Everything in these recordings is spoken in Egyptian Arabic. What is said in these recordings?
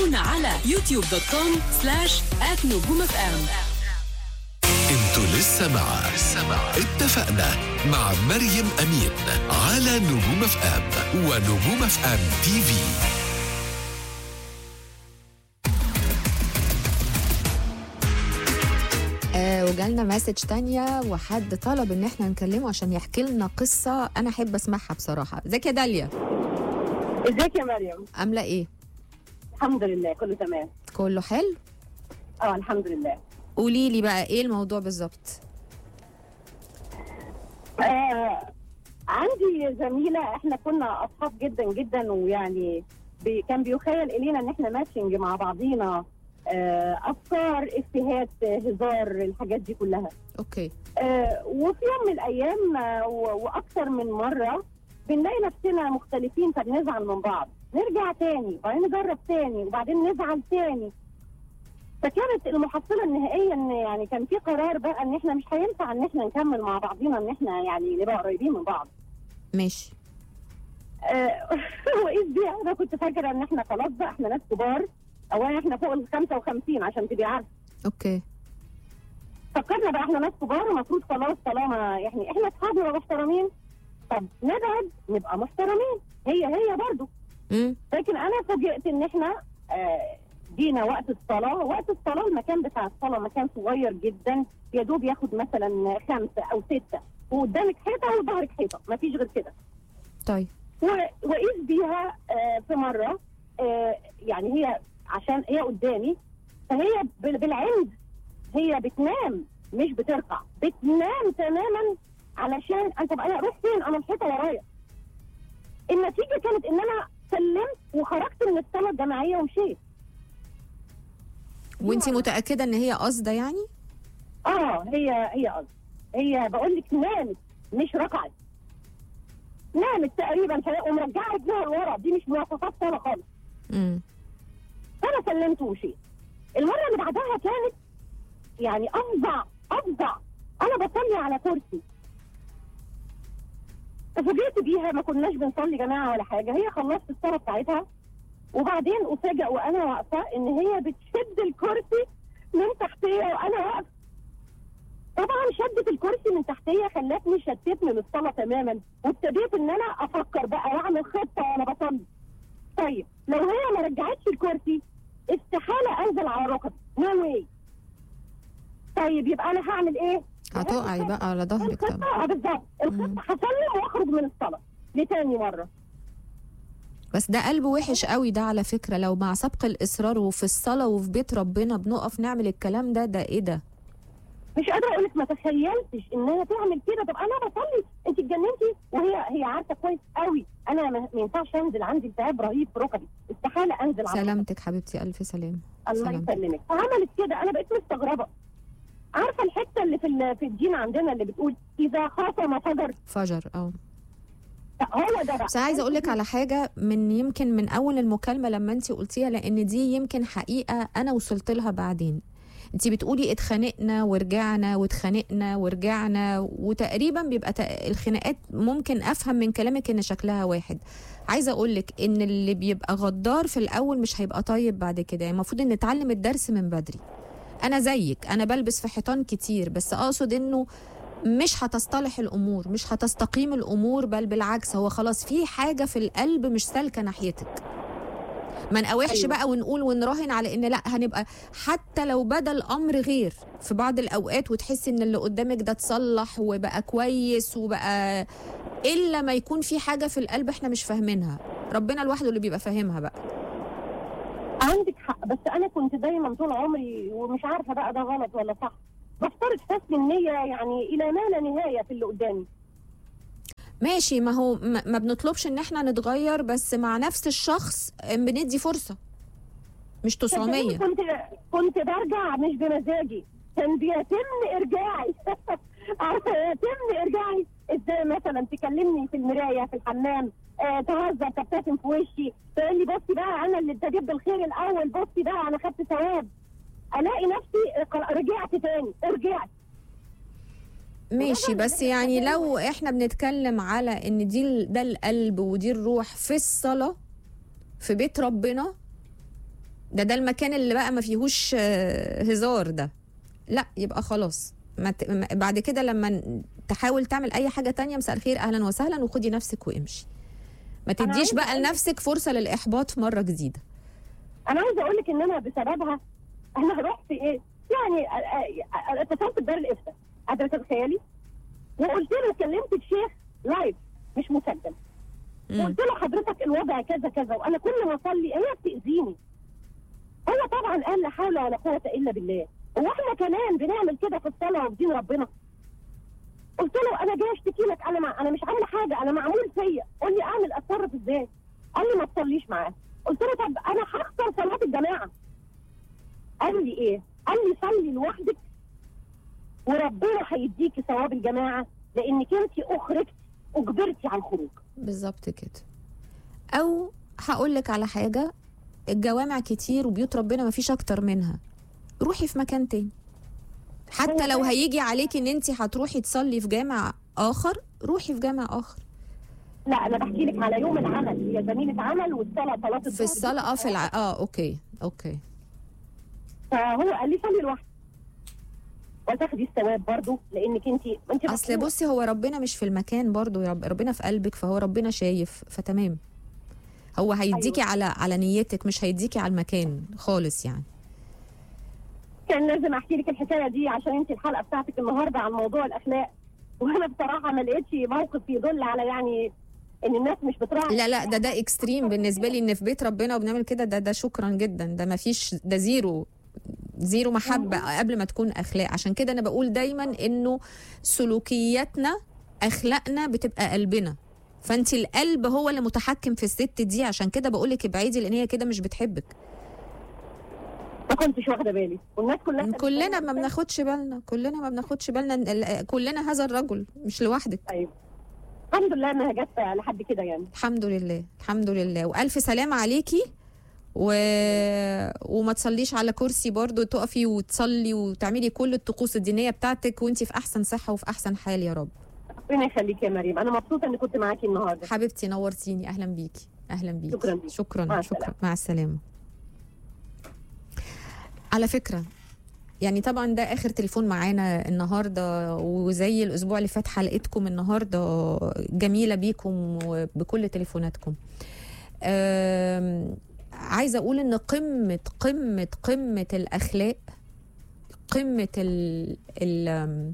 تابعونا على يوتيوب دوت كوم سلاش نجوم اف ام انتوا لسه مع اتفقنا مع مريم امين على نجوم اف ام ونجوم اف ام تي في آه وجالنا مسج تانية وحد طلب ان احنا نكلمه عشان يحكي لنا قصة انا احب اسمعها بصراحة ازيك يا داليا ازيك يا مريم عاملة ايه الحمد لله كله تمام كله حلو اه الحمد لله قولي لي بقى ايه الموضوع بالظبط آه عندي زميله احنا كنا اصحاب جدا جدا ويعني بي كان بيخيل الينا ان احنا ماتشنج مع بعضينا آه افكار افيهات آه، هزار الحاجات دي كلها اوكي آه وفي يوم من الايام آه و- واكثر من مره بنلاقي نفسنا مختلفين فبنزعل من بعض نرجع تاني وبعدين نجرب تاني وبعدين نزعل تاني فكانت المحصله النهائيه ان يعني كان في قرار بقى ان احنا مش هينفع ان احنا نكمل مع بعضينا ان احنا يعني نبقى قريبين من بعض ماشي آه، واذ بيها انا كنت فاكره ان احنا خلاص بقى احنا ناس كبار اولا احنا فوق ال 55 عشان تبقي عارفه اوكي فكرنا بقى احنا ناس كبار المفروض خلاص طالما يعني احنا اصحاب نبقى محترمين طب نبعد نبقى محترمين هي هي برضه امم لكن انا فوجئت ان احنا آه، جينا وقت الصلاه وقت الصلاه المكان بتاع الصلاه مكان صغير جدا يا دوب ياخد مثلا خمسه او سته وقدامك حيطه وظهرك حيطه مفيش غير كده طيب و- واذ بيها آه، في مره آه، يعني هي عشان هي قدامي فهي بال- بالعند هي بتنام مش بترقع بتنام تماما علشان انت بقى انا اروح فين انا الحيطه ورايا النتيجه كانت ان انا سلمت وخرجت من الصلاه الجماعيه ومشيت وانتي متأكدة ان هي قصده يعني اه هي هي قصدي هي بقول لك نامت مش ركعت نامت تقريبا فهي- ومرجعه رجلها لورا دي مش مواصفات صلاه خالص امم فانا سلمت ومشيت المره اللي بعدها كانت يعني افظع افظع انا بصلي على كرسي ففوجئت بيها ما كناش بنصلي جماعه ولا حاجه هي خلصت الصلاه بتاعتها وبعدين افاجئ وانا واقفه ان هي بتشد الكرسي من تحتيه وانا واقفه طبعا شدت الكرسي من تحتيه خلتني شتتني من الصلاه تماما وابتديت ان انا افكر بقى واعمل خطه وانا بصلي طيب لو هي ما رجعتش الكرسي استحاله انزل على ركبي نو واي طيب يبقى انا هعمل ايه؟ هتقعي بقى على ظهرك طبعا الخطه اه بالظبط الخطه هسلم واخرج من الصلاه لتاني مره بس ده قلب وحش قوي ده على فكرة لو مع سبق الإصرار وفي الصلاة وفي بيت ربنا بنقف نعمل الكلام ده ده ايه ده مش قادره اقول لك ما تخيلتش انها تعمل كده طب انا بصلي انت اتجننتي وهي هي عارفه كويس قوي انا ما ما ينفعش انزل عندي التهاب رهيب في ركبي استحاله انزل على سلامتك حبيبتي ألف سلام الله سلامتك. يسلمك فعملت كده انا بقيت مستغربه عارفه الحته اللي في ال- في الدين عندنا اللي بتقول اذا خاصم فجر فجر اه هو ده بقى بس عايزه اقول لك على حاجه من يمكن من اول المكالمه لما انت قلتيها لان دي يمكن حقيقه انا وصلت لها بعدين انت بتقولي اتخانقنا ورجعنا واتخانقنا ورجعنا وتقريبا بيبقى تق- الخناقات ممكن افهم من كلامك ان شكلها واحد عايزه اقول لك ان اللي بيبقى غدار في الاول مش هيبقى طيب بعد كده يعني المفروض ان نتعلم الدرس من بدري انا زيك انا بلبس في حيطان كتير بس اقصد انه مش هتصطلح الامور مش هتستقيم الامور بل بالعكس هو خلاص في حاجه في القلب مش سالكه ناحيتك ما نقاوحش أيوة. بقى ونقول ونراهن على ان لا هنبقى حتى لو بدا الامر غير في بعض الاوقات وتحسي ان اللي قدامك ده اتصلح وبقى كويس وبقى الا ما يكون في حاجه في القلب احنا مش فاهمينها ربنا لوحده اللي بيبقى فاهمها بقى عندك حق بس انا كنت دايما طول عمري ومش عارفه بقى ده غلط ولا صح بفترض حسن النيه يعني الى ما لا نهايه في اللي قدامي ماشي ما هو ما ما بنطلبش ان احنا نتغير بس مع نفس الشخص بندي فرصه مش 900 كنت كنت برجع مش بمزاجي كان بيتم ارجاعي عارفه يتم ارجاعي ازاي مثلا تكلمني في المرايه في الحمام آه تهزر تبتسم في وشي تقول لي بصي بقى انا اللي ابتديت بالخير الاول بصي بقى انا خدت ثواب الاقي نفسي آه، رجعت تاني رجعت ماشي بس يعني لو احنا بنتكلم على ان دي ال- ده القلب ودي الروح في الصلاة في بيت ربنا ده ده المكان اللي بقى ما فيهوش آه، هزار ده لا يبقى خلاص ما ت... ما- بعد كده لما ن- تحاول تعمل اي حاجه تانية مساء الخير اهلا وسهلا وخدي نفسك وامشي ما أنا تديش عايزة بقى أقول- لنفسك فرصه للاحباط مره جديده انا عايزه اقول لك ان انا بسببها انا رحت ايه يعني آه، آه، اتصلت بدار الافتاء قادره تتخيلي وقلت له كلمت الشيخ لايف مش مسجل مم. قلت له حضرتك الوضع كذا كذا وانا كل ما اصلي هي بتاذيني هو طبعا قال لا حول ولا قوه الا بالله هو احنا كمان بنعمل كده في الصلاه وفي دين ربنا قلت له انا جاي اشتكي لك انا مع... انا مش عامله حاجه انا معمول فيا قول لي اعمل اتصرف ازاي قال لي ما تصليش معاه قلت له طب انا هخسر صلاه الجماعه قال لي ايه قال لي صلي لوحدك وربنا هيديكي ثواب الجماعه لانك انت اخرجتي اجبرتي على الخروج بالظبط كده او هقول لك على حاجه الجوامع كتير وبيوت ربنا ما فيش اكتر منها روحي في مكان تاني حتى لو هيجي عليكي ان انت هتروحي تصلي في جامع اخر روحي في جامع اخر لا انا بحكي لك على يوم العمل هي زميله عمل والصلاه صلاه في الظهر الصلاه اه في الع... اه اوكي اوكي فهو قال لي صلي لوحدك وتاخدي الثواب برضه لانك انت انت اصل مطلوبة. بصي هو ربنا مش في المكان برضو يا رب ربنا في قلبك فهو ربنا شايف فتمام هو هيديكي أيوة. على على نيتك مش هيديكي على المكان خالص يعني كان لازم احكي لك الحكايه دي عشان انت الحلقه بتاعتك النهارده عن موضوع الاخلاق وانا بصراحه ما لقيتش موقف يدل على يعني ان الناس مش بتراعي لا لا ده ده اكستريم بالنسبه لي ان في بيت ربنا وبنعمل كده ده ده شكرا جدا ده ما فيش ده زيرو زيرو محبه قبل ما تكون اخلاق عشان كده انا بقول دايما انه سلوكياتنا اخلاقنا بتبقى قلبنا فانت القلب هو اللي متحكم في الست دي عشان كده بقول لك ابعدي لان هي كده مش بتحبك ما كنتش واخده بالي والناس كلها كانت كلنا ما بتقول- بناخدش بالنا كلنا ما بناخدش بالنا ال- كلنا هذا الرجل مش لوحدك ايوه الحمد لله انها جت لحد كده يعني الحمد لله الحمد لله والف سلامه عليكي و... وما تصليش على كرسي برضو تقفي وتصلي وتعملي كل الطقوس الدينيه بتاعتك وانت في احسن صحه وفي احسن حال يا رب ربنا يخليك يا مريم انا مبسوطه اني كنت معاكي النهارده حبيبتي نورتيني اهلا بيكي اهلا بيكي شكراً ليكي. شكرا مع شكرا السلامة. مع السلامه على فكره يعني طبعا ده اخر تليفون معانا النهارده وزي الاسبوع اللي فات حلقتكم النهارده جميله بيكم وبكل تليفوناتكم أم، عايزه اقول ان قمه قمه قمه الاخلاق قمه ال ال أم،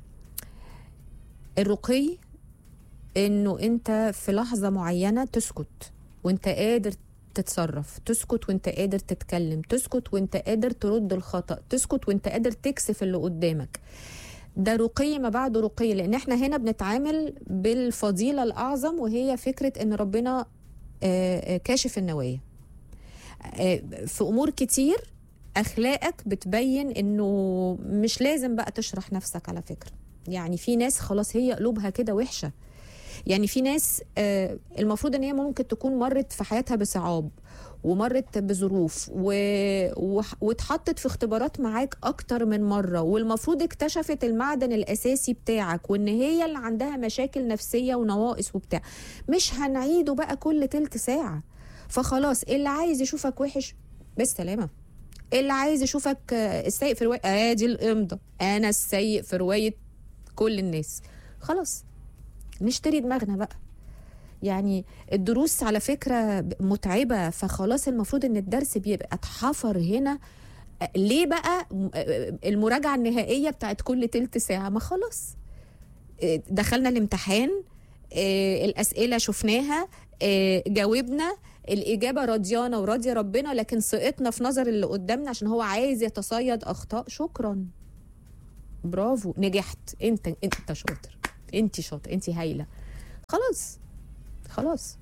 الرقي انه انت في لحظه معينه تسكت وانت قادر تتصرف تسكت وانت قادر تتكلم تسكت وانت قادر ترد الخطأ تسكت وانت قادر تكسف اللي قدامك ده رقي ما بعده رقي لان احنا هنا بنتعامل بالفضيلة الأعظم وهي فكرة ان ربنا آه، آه، كاشف النوايا آه، في أمور كتير أخلاقك بتبين انه مش لازم بقى تشرح نفسك على فكرة يعني في ناس خلاص هي قلوبها كده وحشه يعني في ناس آه، المفروض ان هي ممكن تكون مرت في حياتها بصعاب ومرت بظروف و... وح- واتحطت في اختبارات معاك اكتر من مره والمفروض اكتشفت المعدن الاساسي بتاعك وان هي اللي عندها مشاكل نفسيه ونواقص وبتاع مش هنعيده بقى كل تلت ساعه فخلاص اللي عايز يشوفك وحش بالسلامه اللي عايز يشوفك آه، السيء في روايه ادي الامضه انا السيء في روايه كل الناس خلاص نشتري دماغنا بقى يعني الدروس على فكرة متعبة فخلاص المفروض ان الدرس بيبقى اتحفر هنا ليه بقى المراجعة النهائية بتاعت كل تلت ساعة ما خلاص دخلنا الامتحان الأسئلة شفناها جاوبنا الإجابة راضيانا وراضية ربنا لكن سقطنا في نظر اللي قدامنا عشان هو عايز يتصيد أخطاء شكرا برافو نجحت انت انت شاطر انت شاطر انت هايله خلاص خلاص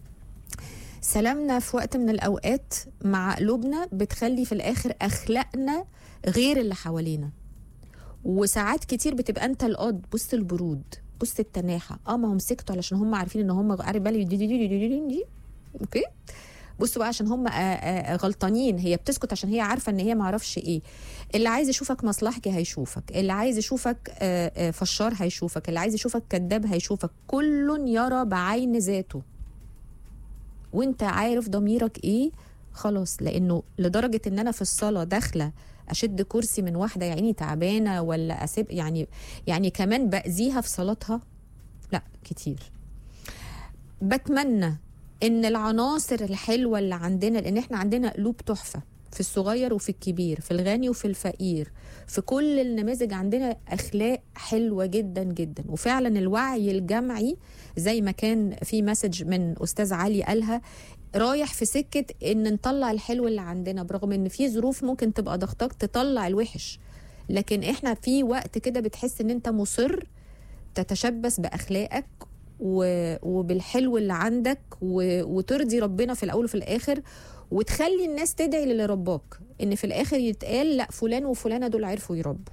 سلامنا في وقت من الاوقات مع قلوبنا بتخلي في الاخر اخلاقنا غير اللي حوالينا وساعات كتير بتبقى انت القاض بص البرود بص التناحه اه ما هم سكتوا علشان هم عارفين ان هم عارف بالي دي دي دي دي دي دي اوكي بصوا بقى عشان هم غلطانين هي بتسكت عشان هي عارفه ان هي ما اعرفش ايه اللي عايز يشوفك مصلحجي هيشوفك اللي عايز يشوفك فشار هيشوفك اللي عايز يشوفك كذاب هيشوفك كل يرى بعين ذاته وانت عارف ضميرك ايه خلاص لانه لدرجه ان انا في الصلاه داخله اشد كرسي من واحده يعني تعبانه ولا اسيب يعني يعني كمان باذيها في صلاتها لا كتير بتمنى ان العناصر الحلوه اللي عندنا لان احنا عندنا قلوب تحفه في الصغير وفي الكبير في الغني وفي الفقير في كل النماذج عندنا اخلاق حلوه جدا جدا وفعلا الوعي الجمعي زي ما كان في مسج من استاذ علي قالها رايح في سكه ان نطلع الحلو اللي عندنا برغم ان في ظروف ممكن تبقى ضغطك تطلع الوحش لكن احنا في وقت كده بتحس ان انت مصر تتشبث باخلاقك و- وبالحلو اللي عندك و- وترضي ربنا في الاول وفي الاخر وتخلي الناس تدعي للي رباك ان في الاخر يتقال لا فلان وفلانه دول عرفوا يربوا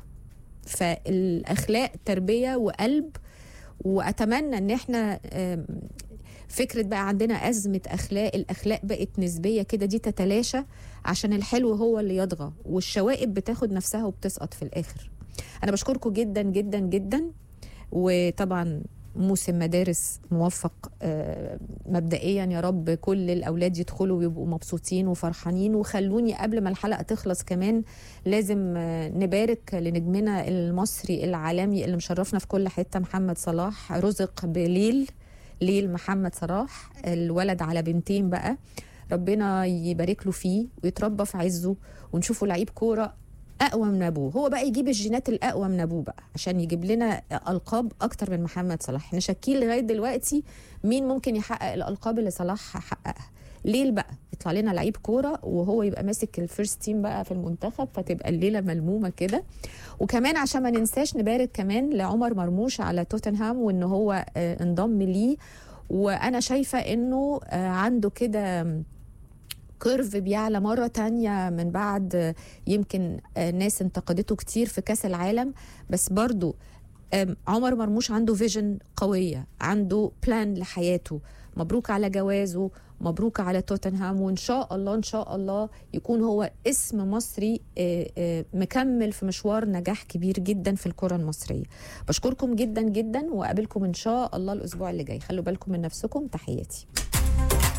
فالاخلاق تربيه وقلب واتمنى ان احنا آم، فكره بقى عندنا ازمه اخلاق الاخلاق بقت نسبيه كده دي تتلاشى عشان الحلو هو اللي يطغى والشوائب بتاخد نفسها وبتسقط في الاخر انا بشكركم جدا جدا جدا وطبعا موسم مدارس موفق آه، مبدئيا يا رب كل الاولاد يدخلوا ويبقوا مبسوطين وفرحانين وخلوني قبل ما الحلقه تخلص كمان لازم آه، نبارك لنجمنا المصري العالمي اللي مشرفنا في كل حته محمد صلاح رزق بليل ليل محمد صلاح الولد على بنتين بقى ربنا يبارك له فيه ويتربى في عزه ونشوفه لعيب كوره اقوى من ابوه هو بقى يجيب الجينات الاقوى من ابوه بقى عشان يجيب لنا القاب اكتر من محمد صلاح احنا شاكين لغايه دلوقتي مين ممكن يحقق الالقاب اللي صلاح حققها ليل بقى يطلع لنا لعيب كوره وهو يبقى ماسك الفيرست تيم بقى في المنتخب فتبقى الليله ملمومه كده وكمان عشان ما ننساش نبارك كمان لعمر مرموش على توتنهام وان هو آه، انضم ليه وانا شايفه انه آه، عنده كده كيرف بيعلى مرة تانية من بعد آه، يمكن آه، ناس انتقدته كتير في كاس العالم بس برضو آم، عمر مرموش عنده فيجن قوية عنده بلان لحياته مبروك على جوازه مبروك على توتنهام وان شاء الله ان شاء الله يكون هو اسم مصري آه، آه، مكمل في مشوار نجاح كبير جدا في الكرة المصرية بشكركم جدا جدا وقابلكم ان شاء الله الاسبوع اللي جاي خلوا بالكم من نفسكم تحياتي